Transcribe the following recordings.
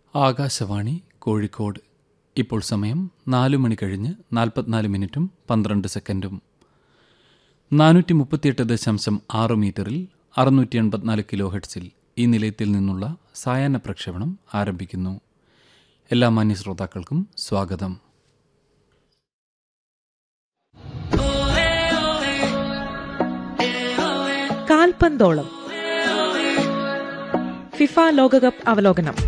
ആകാശവാണി കോഴിക്കോട് ഇപ്പോൾ സമയം നാലു മണി കഴിഞ്ഞ് നാൽപ്പത്തിനാല് മിനിറ്റും പന്ത്രണ്ട് സെക്കൻഡും നാനൂറ്റി മുപ്പത്തിയെട്ട് ദശാംശം ആറ് മീറ്ററിൽ അറുന്നൂറ്റി എൺപത്തിനാല് കിലോ ഹെഡ്സിൽ ഈ നിലയത്തിൽ നിന്നുള്ള സായാഹ്ന പ്രക്ഷേപണം ആരംഭിക്കുന്നു എല്ലാ മാന്യ ശ്രോതാക്കൾക്കും സ്വാഗതം കാൽപന്തോളം ഫിഫ ലോകകപ്പ് അവലോകനം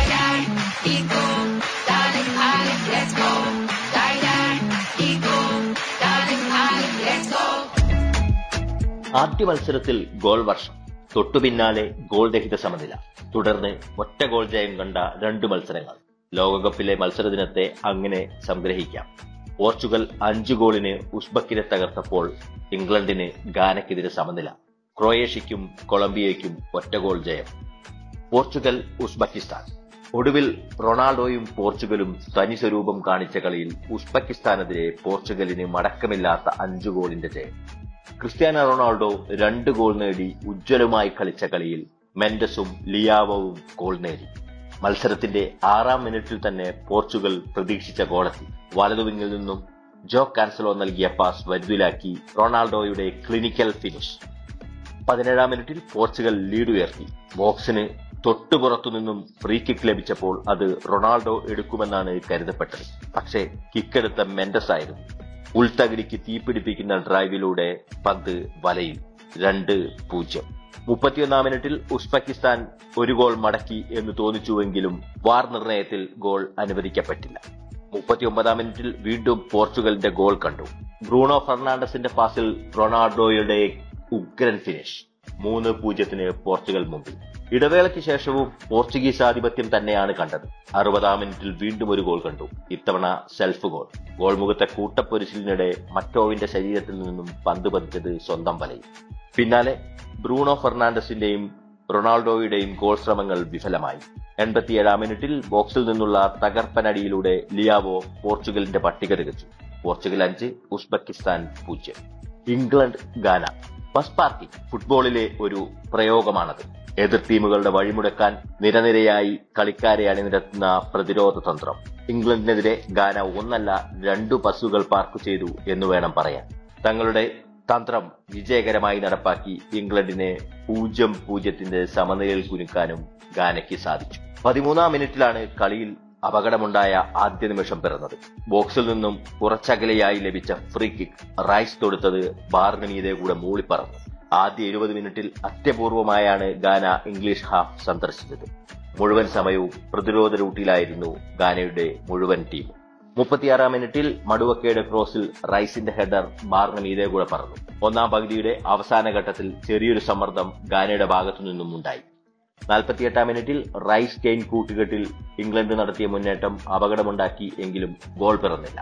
ആദ്യ മത്സരത്തിൽ ഗോൾ വർഷം തൊട്ടുപിന്നാലെ ഗോൾ രഹിത സമനില തുടർന്ന് ഒറ്റ ഗോൾ ജയം കണ്ട രണ്ട് മത്സരങ്ങൾ ലോകകപ്പിലെ മത്സരദിനത്തെ അങ്ങനെ സംഗ്രഹിക്കാം പോർച്ചുഗൽ അഞ്ചു ഗോളിന് ഉസ്ബക്കിനെ തകർത്തപ്പോൾ ഇംഗ്ലണ്ടിന് ഗാനയ്ക്കെതിരെ സമനില ക്രൊയേഷ്യയ്ക്കും കൊളംബിയയ്ക്കും ഒറ്റ ഗോൾ ജയം പോർച്ചുഗൽ ഉസ്ബെക്കിസ്ഥാൻ ഒടുവിൽ റൊണാൾഡോയും പോർച്ചുഗലും തനി സ്വരൂപം കാണിച്ച കളിയിൽ ഉസ്ബെക്കിസ്ഥാനെതിരെ പോർച്ചുഗലിന് മടക്കമില്ലാത്ത അഞ്ചു ഗോളിന്റെ ജയം ക്രിസ്ത്യാനോ റൊണാൾഡോ രണ്ട് ഗോൾ നേടി ഉജ്ജ്വലമായി കളിച്ച കളിയിൽ മെൻഡസും ലിയാവോവും ഗോൾ നേടി മത്സരത്തിന്റെ ആറാം മിനിറ്റിൽ തന്നെ പോർച്ചുഗൽ പ്രതീക്ഷിച്ച ഗോളെത്തി വലതുവിങ്ങിൽ നിന്നും ജോ കാൻസലോ നൽകിയ പാസ് വലുതിലാക്കി റൊണാൾഡോയുടെ ക്ലിനിക്കൽ ഫിനിഷ് പതിനേഴാം മിനിറ്റിൽ പോർച്ചുഗൽ ലീഡ് ഉയർത്തി ബോക്സിന് തൊട്ടുപുറത്തു നിന്നും ഫ്രീ കിക്ക് ലഭിച്ചപ്പോൾ അത് റൊണാൾഡോ എടുക്കുമെന്നാണ് കരുതപ്പെട്ടത് പക്ഷേ കിക്കെടുത്ത മെൻഡസ് ആയിരുന്നു ഉൾത്തകിടിക്ക് തീപിടിപ്പിക്കുന്ന ഡ്രൈവിലൂടെ പന്ത് വലയിൽ രണ്ട് പൂജ്യം മുപ്പത്തിയൊന്നാം മിനിറ്റിൽ ഉസ്ബെക്കിസ്ഥാൻ ഒരു ഗോൾ മടക്കി എന്ന് തോന്നിച്ചുവെങ്കിലും വാർ നിർണയത്തിൽ ഗോൾ അനുവദിക്കപ്പെട്ടില്ല മുപ്പത്തിയൊമ്പതാം മിനിറ്റിൽ വീണ്ടും പോർച്ചുഗലിന്റെ ഗോൾ കണ്ടു ബ്രൂണോ ഫെർണാണ്ടസിന്റെ പാസിൽ റൊണാൾഡോയുടെ ഉഗ്രൻ ഫിനിഷ് മൂന്ന് പൂജ്യത്തിന് പോർച്ചുഗൽ മുമ്പിൽ ഇടവേളയ്ക്ക് ശേഷവും പോർച്ചുഗീസ് ആധിപത്യം തന്നെയാണ് കണ്ടത് അറുപതാം മിനിറ്റിൽ വീണ്ടും ഒരു ഗോൾ കണ്ടു ഇത്തവണ സെൽഫ് ഗോൾ ഗോൾ മുഖത്തെ കൂട്ടപ്പൊരിച്ചിലിനിടെ മറ്റോവിന്റെ ശരീരത്തിൽ നിന്നും പന്ത് പതിച്ചത് സ്വന്തം വലയിൽ പിന്നാലെ ബ്രൂണോ ഫെർണാണ്ടസിന്റെയും റൊണാൾഡോയുടെയും ഗോൾ ശ്രമങ്ങൾ വിഫലമായി എൺപത്തിയേഴാം മിനിറ്റിൽ ബോക്സിൽ നിന്നുള്ള തകർപ്പനടിയിലൂടെ ലിയാവോ പോർച്ചുഗലിന്റെ പട്ടിക തികച്ചു പോർച്ചുഗൽ അഞ്ച് ഉസ്ബെക്കിസ്ഥാൻ പൂജ്യം ഇംഗ്ലണ്ട് ഗാന ബസ് പാർക്കിംഗ് ഫുട്ബോളിലെ ഒരു പ്രയോഗമാണത് എതിർ ടീമുകളുടെ വഴിമുടക്കാൻ നിരനിരയായി കളിക്കാരെ അണിനിരത്തുന്ന പ്രതിരോധ തന്ത്രം ഇംഗ്ലണ്ടിനെതിരെ ഗാന ഒന്നല്ല രണ്ടു ബസ്സുകൾ പാർക്ക് ചെയ്തു എന്ന് വേണം പറയാൻ തങ്ങളുടെ തന്ത്രം വിജയകരമായി നടപ്പാക്കി ഇംഗ്ലണ്ടിനെ പൂജ്യം പൂജ്യത്തിന്റെ സമനിലയിൽ കുരുക്കാനും ഗാനയ്ക്ക് സാധിച്ചു പതിമൂന്നാം മിനിറ്റിലാണ് കളിയിൽ അപകടമുണ്ടായ ആദ്യ നിമിഷം പിറന്നത് ബോക്സിൽ നിന്നും കുറച്ചകലെയായി ലഭിച്ച ഫ്രീ കിക്ക് റൈസ് തൊടുത്തത് ബാറിന് മീതെ കൂടെ മൂളിപ്പറന്നു ആദ്യ എഴുപത് മിനിറ്റിൽ അത്യപൂർവമായാണ് ഗാന ഇംഗ്ലീഷ് ഹാഫ് സന്ദർശിച്ചത് മുഴുവൻ സമയവും പ്രതിരോധ റൂട്ടിലായിരുന്നു ഗാനയുടെ മുഴുവൻ ടീം മുപ്പത്തിയാറാം മിനിറ്റിൽ മടുവക്കയുടെ ക്രോസിൽ റൈസിന്റെ ഹെഡർ ബാറിന് മീതെ കൂടെ പറന്നു ഒന്നാം പകുതിയുടെ അവസാന ഘട്ടത്തിൽ ചെറിയൊരു സമ്മർദ്ദം ഗാനയുടെ ഭാഗത്തു നിന്നും ഉണ്ടായി നാൽപ്പത്തിയെട്ടാം മിനിറ്റിൽ റൈസ് കെയിൻ കൂട്ടുകെട്ടിൽ ഇംഗ്ലണ്ട് നടത്തിയ മുന്നേറ്റം അപകടമുണ്ടാക്കി എങ്കിലും ഗോൾ പിറന്നില്ല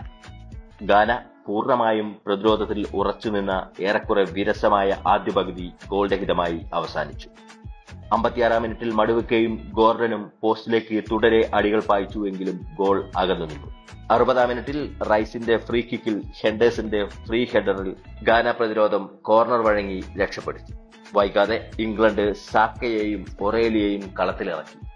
ഗാന പൂർണ്ണമായും പ്രതിരോധത്തിൽ ഉറച്ചുനിന്ന ഏറെക്കുറെ വിരസമായ ആദ്യ പകുതി ഗോൾ രഹിതമായി അവസാനിച്ചു അമ്പത്തിയാറാം മിനിറ്റിൽ മടുവക്കയും ഗോർഡനും പോസ്റ്റിലേക്ക് തുടരെ അടികൾ പായിച്ചുവെങ്കിലും ഗോൾ അകന്നു നിന്നു അറുപതാം മിനിറ്റിൽ റൈസിന്റെ ഫ്രീ കിക്കിൽ ഹെൻഡേഴ്സിന്റെ ഫ്രീ ഹെഡറിൽ ഗാന പ്രതിരോധം കോർണർ വഴങ്ങി രക്ഷപ്പെടുത്തി വൈകാതെ ഇംഗ്ലണ്ട് സാക്കയെയും ഒറേലിയെയും കളത്തിലിറക്കി